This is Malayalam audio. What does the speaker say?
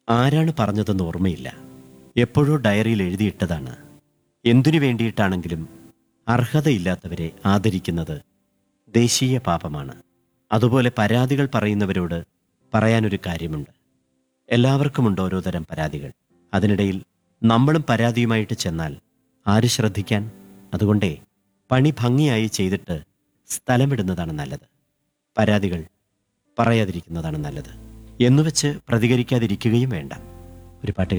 ആരാണ് പറഞ്ഞതെന്ന് ഓർമ്മയില്ല എപ്പോഴോ ഡയറിയിൽ എഴുതിയിട്ടതാണ് എന്തിനു വേണ്ടിയിട്ടാണെങ്കിലും അർഹതയില്ലാത്തവരെ ആദരിക്കുന്നത് ദേശീയ പാപമാണ് അതുപോലെ പരാതികൾ പറയുന്നവരോട് പറയാനൊരു കാര്യമുണ്ട് എല്ലാവർക്കുമുണ്ട് ഓരോ തരം പരാതികൾ അതിനിടയിൽ നമ്മളും പരാതിയുമായിട്ട് ചെന്നാൽ ആര് ശ്രദ്ധിക്കാൻ അതുകൊണ്ടേ പണി ഭംഗിയായി ചെയ്തിട്ട് സ്ഥലമിടുന്നതാണ് നല്ലത് പരാതികൾ പറയാതിരിക്കുന്നതാണ് നല്ലത് എന്നുവെച്ച് പ്രതികരിക്കാതിരിക്കുകയും വേണ്ട ഒരു പാട്ട് കേൾക്കാം